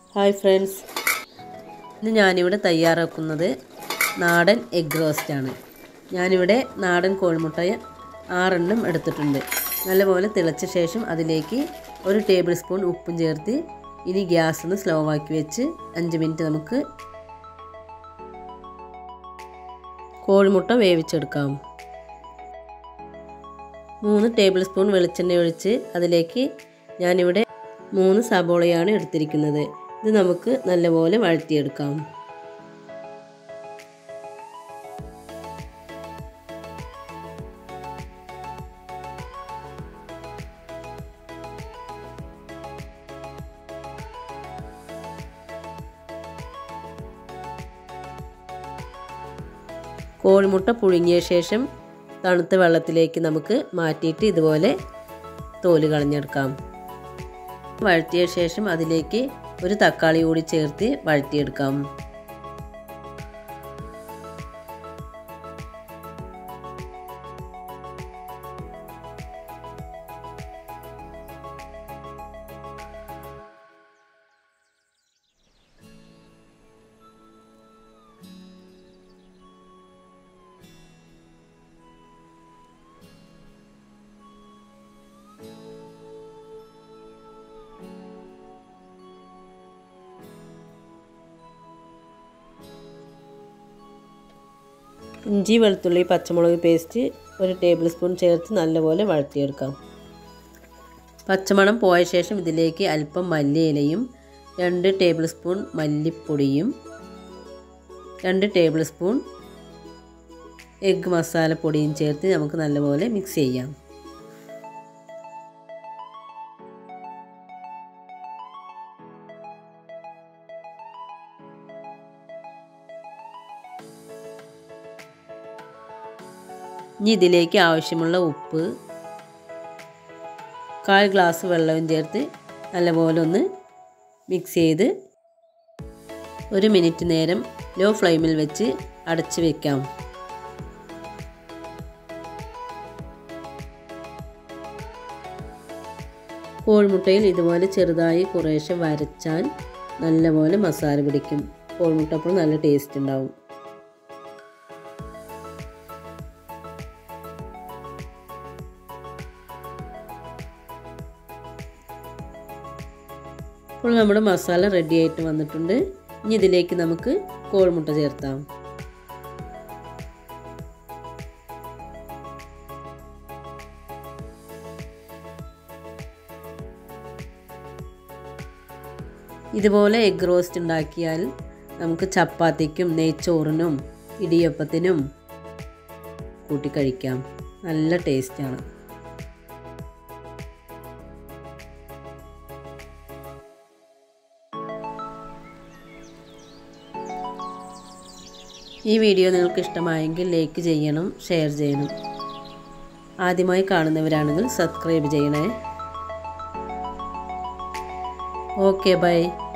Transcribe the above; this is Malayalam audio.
ഹായ് ഫ്രണ്ട്സ് ഇന്ന് ഞാനിവിടെ തയ്യാറാക്കുന്നത് നാടൻ എഗ് റോസ്റ്റാണ് ഞാനിവിടെ നാടൻ കോഴിമുട്ട ആറെണ്ണം എടുത്തിട്ടുണ്ട് നല്ലപോലെ തിളച്ച ശേഷം അതിലേക്ക് ഒരു ടേബിൾ സ്പൂൺ ഉപ്പും ചേർത്ത് ഇനി ഗ്യാസ് ഒന്ന് സ്ലോ ആക്കി വെച്ച് അഞ്ച് മിനിറ്റ് നമുക്ക് കോഴിമുട്ട വേവിച്ചെടുക്കാം മൂന്ന് ടേബിൾ സ്പൂൺ വെളിച്ചെണ്ണ ഒഴിച്ച് അതിലേക്ക് ഞാനിവിടെ മൂന്ന് സബോളയാണ് എടുത്തിരിക്കുന്നത് ഇത് നമുക്ക് നല്ലപോലെ വഴറ്റിയെടുക്കാം കോഴിമുട്ട പുഴുങ്ങിയ ശേഷം തണുത്ത വെള്ളത്തിലേക്ക് നമുക്ക് മാറ്റിയിട്ട് ഇതുപോലെ തോല് കളഞ്ഞെടുക്കാം വഴറ്റിയ ശേഷം അതിലേക്ക് ഒരു തക്കാളി കൂടി ചേർത്ത് വഴറ്റിയെടുക്കാം ഇഞ്ചി വെളുത്തുള്ളി പച്ചമുളക് പേസ്റ്റ് ഒരു ടേബിൾ സ്പൂൺ ചേർത്ത് നല്ലപോലെ വഴറ്റിയെടുക്കാം പച്ചമണം പോയ ശേഷം ഇതിലേക്ക് അല്പം മല്ലിയിലയും രണ്ട് ടേബിൾ സ്പൂൺ മല്ലിപ്പൊടിയും രണ്ട് ടേബിൾ സ്പൂൺ എഗ് മസാലപ്പൊടിയും ചേർത്ത് നമുക്ക് നല്ലപോലെ മിക്സ് ചെയ്യാം ഇനി ഇതിലേക്ക് ആവശ്യമുള്ള ഉപ്പ് കാൽ ഗ്ലാസ് വെള്ളവും ചേർത്ത് നല്ലപോലെ ഒന്ന് മിക്സ് ചെയ്ത് ഒരു മിനിറ്റ് നേരം ലോ ഫ്ലെയിമിൽ വെച്ച് അടച്ച് വെക്കാം കോഴിമുട്ടയിൽ ഇതുപോലെ ചെറുതായി കുറേശ്ശെ വരച്ചാൽ നല്ലപോലെ മസാല പിടിക്കും കോഴിമുട്ട അപ്പോൾ നല്ല ടേസ്റ്റ് ഉണ്ടാവും അപ്പോൾ നമ്മുടെ മസാല റെഡി ആയിട്ട് വന്നിട്ടുണ്ട് ഇനി ഇതിലേക്ക് നമുക്ക് കോഴിമുട്ട ചേർത്താം ഇതുപോലെ എഗ് റോസ്റ്റ് ഉണ്ടാക്കിയാൽ നമുക്ക് ചപ്പാത്തിക്കും നെയ്ച്ചോറിനും ഇടിയപ്പത്തിനും കൂട്ടി കഴിക്കാം നല്ല ടേസ്റ്റാണ് ഈ വീഡിയോ നിങ്ങൾക്ക് ഇഷ്ടമായെങ്കിൽ ലൈക്ക് ചെയ്യണം ഷെയർ ചെയ്യണം ആദ്യമായി കാണുന്നവരാണെങ്കിൽ സബ്സ്ക്രൈബ് ചെയ്യണേ ഓക്കെ ബൈ